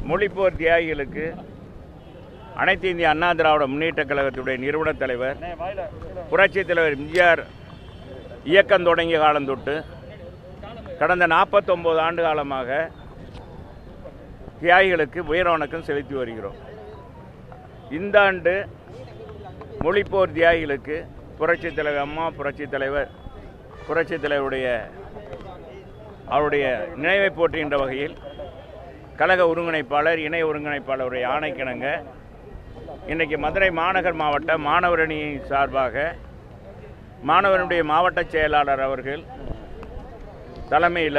மொழிப்போர் தியாகிகளுக்கு அனைத்து இந்திய அண்ணா திராவிட முன்னேற்ற கழகத்துடைய நிறுவன தலைவர் புரட்சித் தலைவர் எம்ஜிஆர் இயக்கம் தொடங்கிய காலம் தொட்டு கடந்த 49 ஆண்டு காலமாக தியாகிகளுக்கு உயர் வணக்கம் செலுத்தி வருகிறோம் இந்த ஆண்டு மொழிப்போர் தியாகிகளுக்கு புரட்சித் தலைவர் அம்மா புரட்சித் தலைவர் புரட்சித் தலைவருடைய அவருடைய நினைவை போற்றுகின்ற வகையில் கழக ஒருங்கிணைப்பாளர் இணை ஒருங்கிணைப்பாளருடைய ஆணைக்கிணங்க இன்றைக்கு மதுரை மாநகர் மாவட்ட மாணவரணி சார்பாக மாணவனுடைய மாவட்ட செயலாளர் அவர்கள் தலைமையில்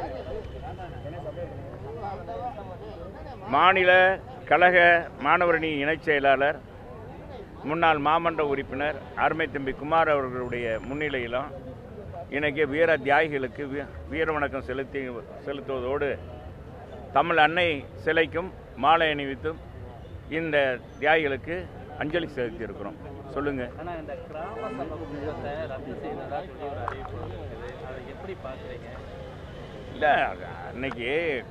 மாநில கழக மாணவரணி இணைச் செயலாளர் முன்னாள் மாமன்ற உறுப்பினர் அருமை தம்பி குமார் அவர்களுடைய முன்னிலையிலும் இன்னைக்கு வீர தியாகிகளுக்கு வீ- வீர வணக்கம் செலுத்தி செலுத்துவதோடு தமிழ் அன்னை சிலைக்கும் மாலை அணிவித்தும் இந்த தியாகிகளுக்கு அஞ்சலி செலுத்தியிருக்கிறோம் சொல்லுங்க ஆனால் இந்த கிராம சபை கூட்டத்தை ரத்து செய்ததா சொல்லி ஒரு அறிவிப்பு வந்திருக்குது அதை எப்படி பார்க்குறீங்க இல்லை அன்னைக்கு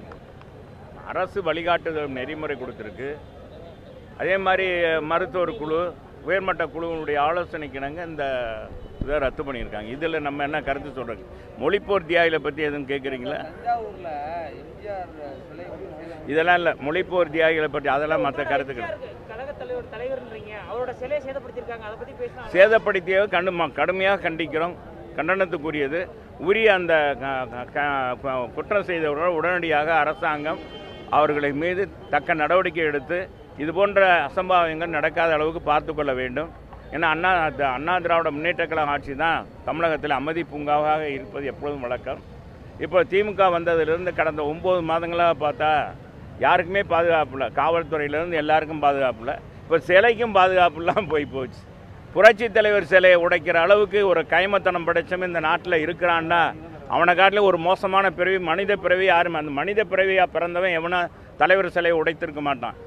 அரசு வழிகாட்டுதல் நெறிமுறை கொடுத்துருக்கு அதே மாதிரி மருத்துவர் குழு உயர்மட்ட குழுவினுடைய ஆலோசனைக்கு இணங்க இந்த இதை ரத்து பண்ணியிருக்காங்க இதில் நம்ம என்ன கருத்து சொல்கிறோங்க மொழிப்போர் தியாகிகளை பற்றி எதுவும் கேட்குறீங்களா தஞ்சாவூர்ல எம்ஜிஆர் சிலை வந்து சேதம் இதெல்லாம் இல்லை மொழிப்போர் தியாகிகளை பற்றி அதெல்லாம் மற்ற கருத்துக்கள் கழக தலைவர் தலைவர்ன்றீங்க அவரோட சிலையை சேதப்படுத்தியிருக்காங்க அதை பத்தி பேசினா சேதப்படுத்திய கண்டு கடுமையாக கண்டிக்கிறோம் கண்டனத்துக்குரியது உரிய அந்த க- க- க- குற்றம் செய்தவர்கள் உடனடியாக அரசாங்கம் அவர்களை மீது தக்க நடவடிக்கை எடுத்து இது போன்ற அசம்பாவிதங்கள் நடக்காத அளவுக்கு பார்த்து கொள்ள வேண்டும் ஏன்னா அண்ணா த- அண்ணா திராவிட முன்னேற்ற கழக ஆட்சி தான் தமிழகத்தில் அமைதி பூங்காவாக இருப்பது எப்பொழுதும் வழக்கம் இப்போ திமுக வந்ததிலிருந்து கடந்த ஒம்பது மாதங்களாக பார்த்தா யாருக்குமே பாதுகாப்பு இல்லை காவல்துறையிலேருந்து எல்லாருக்கும் பாதுகாப்பு இல்லை இப்போ சிலைக்கும் பாதுகாப்பு இல்லாமல் போய் போச்சு புரட்சி தலைவர் சிலையை உடைக்கிற அளவுக்கு ஒரு கைமத்தனம் படைச்சவன் இந்த நாட்டில் இருக்கிறான்னா அவனை காட்டில் ஒரு மோசமான பிறவி மனித பிறவி யாரும் அந்த மனித பிறவியாக பிறந்தவன் எவனா தலைவர் சிலையை உடைத்திருக்க மாட்டான்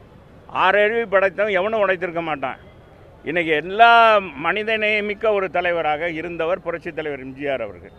ஆறறிவு படைத்தவன் எவனும் உடைத்திருக்க மாட்டான் இன்னைக்கு எல்லா மனிதநேயமிக்க ஒரு தலைவராக இருந்தவர் புரட்சி தலைவர் எம்ஜிஆர் அவர்கள்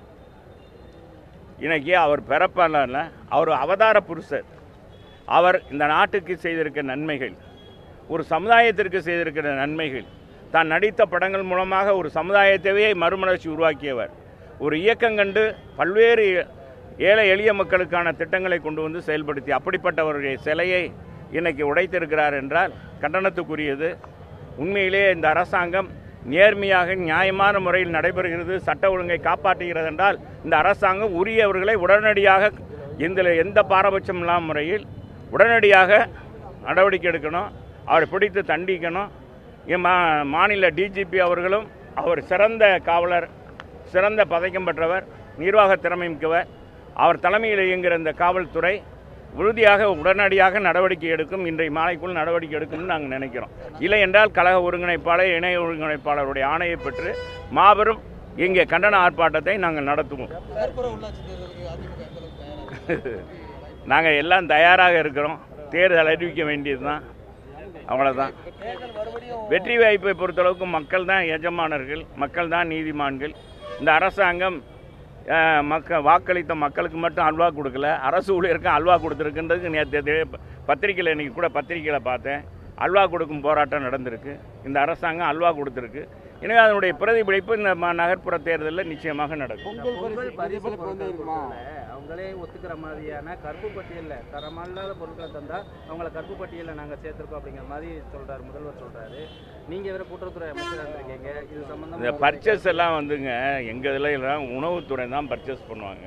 இன்னைக்கு அவர் பிறப்பாளர்ல அவர் அவதார புருஷர் அவர் இந்த நாட்டுக்கு செய்திருக்க நன்மைகள் ஒரு சமுதாயத்திற்கு செய்திருக்கிற நன்மைகள் தான் நடித்த படங்கள் மூலமாக ஒரு சமுதாயத்தையே மறுமலர்ச்சி உருவாக்கியவர் ஒரு இயக்கம் கண்டு பல்வேறு ஏழை எளிய மக்களுக்கான திட்டங்களை கொண்டு வந்து செயல்படுத்தி அப்படிப்பட்டவருடைய சிலையை இன்னைக்கு உடைத்திருக்கிறார் என்றால் கண்டனத்துக்குரியது உண்மையிலே இந்த அரசாங்கம் நேர்மையாக நியாயமான முறையில் நடைபெறுகிறது சட்ட ஒழுங்கை காப்பாற்றுகிறது என்றால் இந்த அரசாங்கம் உரியவர்களை உடனடியாக எந்த எந்த பாரபட்சம் இல்லாத முறையில் உடனடியாக நடவடிக்கை எடுக்கணும் அவரை பிடித்து தண்டிக்கணும் இ- மா- மாநில டிஜிபி அவர்களும் அவர் சிறந்த காவலர் சிறந்த பதக்கம் பெற்றவர் நிர்வாக திறமை மிக்கவர் அவர் தலைமையில் இயங்குகிற இந்த காவல்துறை உறுதியாக உடனடியாக நடவடிக்கை எடுக்கும் இன்றைய மாலைக்குள் நடவடிக்கை எடுக்கும்னு நாங்கள் நினைக்கிறோம் இல்லை என்றால் கழக ஒருங்கிணைப்பாளர் இணை ஒருங்கிணைப்பாளருடைய ஆணையை பெற்று மாபெரும் இங்கே கண்டன ஆர்ப்பாட்டத்தை நாங்கள் நடத்துவோம் நகர்ப்புற உள்ளாட்சி தேர்தலுக்கு அதிமுக எந்த அளவுக்கு தயாரா நாங்கள் எல்லாம் தயாராக இருக்கிறோம் தேர்தல் அறிவிக்க வேண்டியது தான் அவ்வளோதான் தேர்தல் மறுபடியும் வெற்றி வாய்ப்பை பொறுத்தளவுக்கு மக்கள் தான் எஜமானர்கள் மக்கள் தான் நீதிமான்கள் இந்த அரசாங்கம் அஹ், மக்க வாக்களித்த மக்களுக்கு மட்டும் அல்வா கொடுக்கல அரசு ஊழியருக்கு அல்வா கொடுத்துருக்குன்றதுக்கு நேற்று பத்திரிக்கையில் இன்றைக்கி கூட பத்திரிக்கையில் பார்த்தேன் அல்வா கொடுக்கும் போராட்டம் நடந்திருக்கு இந்த அரசாங்கம் அல்வா கொடுத்துருக்கு எனவே அதனுடைய பிரதிபலிப்பு இந்த ம- நகர்ப்புற தேர்தலில் நிச்சயமாக நடக்கும் பொங்கல் பரிசு பொருட்கள் கொடுக்கல. அவங்களே ஒத்துக்கிற மாதிரியான கருப்பு பட்டியலில் தரமில்லாத பொருட்களை தந்தா அவங்கள கருப்பு பட்டியலில் நாங்கள் சேர்த்துருக்கோம் அப்படிங்கிற மாதிரி சொல்றாரு முதல்வர் சொல்றாரு நீங்க வேற கூட்டுறவுத்துறை அமைச்சராக இருந்திருக்கீங்க இது இந்த சம்பந்தமா பர்ச்சேஸ் எல்லாம் வந்துங்க எங்கள் இதில் எல்லாம் உணவுத்துறை தான் பர்ச்சேஸ் பண்ணுவாங்க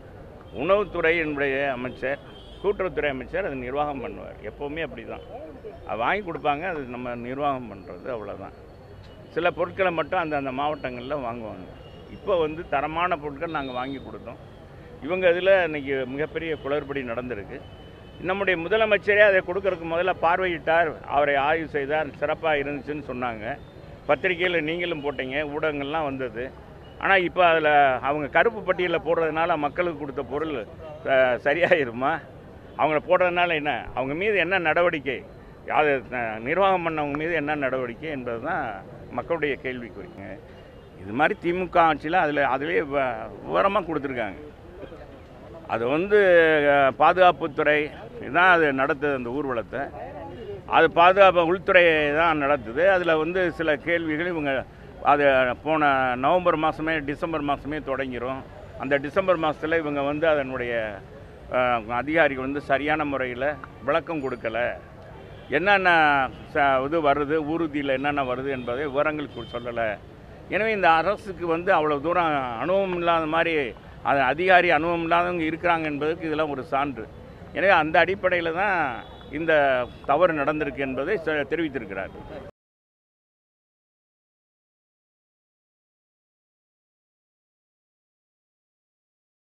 உணவுத்துறை என்னுடைய அமைச்சர் கூட்டுறவுத்துறை அமைச்சர் அது நிர்வாகம் பண்ணுவார் எப்போவுமே அப்படி தான் அது வாங்கி கொடுப்பாங்க அது நம்ம நிர்வாகம் பண்ணுறது அவ்வளோதான் சில பொருட்களை மட்டும் அந்த அந்த மாவட்டங்களில் வாங்குவாங்க இப்போ வந்து தரமான பொருட்கள் நாங்கள் வாங்கி கொடுத்தோம் இவங்க இதில் இன்னைக்கு மிகப்பெரிய குளறுபடி நடந்திருக்கு நம்முடைய முதலமைச்சரே அதை கொடுக்கறதுக்கு முதல்ல பார்வையிட்டார் அவரை ஆய்வு செய்தார் சிறப்பாக இருந்துச்சுன்னு சொன்னாங்க பத்திரிக்கையில் நீங்களும் போட்டீங்க ஊடகங்கள்லாம் வந்தது ஆனால் இப்போ அதில் அவங்க கருப்பு பட்டியலில் போடுறதுனால மக்களுக்கு கொடுத்த பொருள் அஹ், சரியாயிருமா அவங்கள போடுறதுனால என்ன அவங்க மீது என்ன நடவடிக்கை அது அஹ், நிர்வாகம் பண்ணவங்க மீது என்ன நடவடிக்கை என்பது தான் மக்களுடைய கேள்விக்குறிங்க இது மாதிரி திமுக ஆட்சியில் அதில் அதிலே விவரமாக கொடுத்துருக்காங்க அது வந்து அஹ், பாதுகாப்புத்துறை தான் அது நடத்துது அந்த ஊர்வலத்தை அது பாதுகாப்பு உள்துறை தான் நடத்துது அதில் வந்து சில கேள்விகள் இவங்க அது போன நவம்பர் மாதமே டிசம்பர் மாதமே தொடங்கிரும் அந்த டிசம்பர் மாதத்தில் இவங்க வந்து அதனுடைய அஹ், அதிகாரிகள் வந்து சரியான முறையில் விளக்கம் கொடுக்கல என்னென்ன ச இது வருது ஊர்தியில் என்னென்ன வருது என்பதை விவரங்கள் கு- சொல்லலை எனவே இந்த அரசுக்கு வந்து அவ்வளோ தூரம் அனுபவம் இல்லாத மாதிரி அது அதிகாரி அனுபவம் இல்லாதவங்க இருக்கிறாங்க என்பதற்கு இதெல்லாம் ஒரு சான்று எனவே அந்த அடிப்படையில் தான் இந்த தவறு நடந்திருக்கு என்பதை செ- தெரிவித்திருக்கிறார்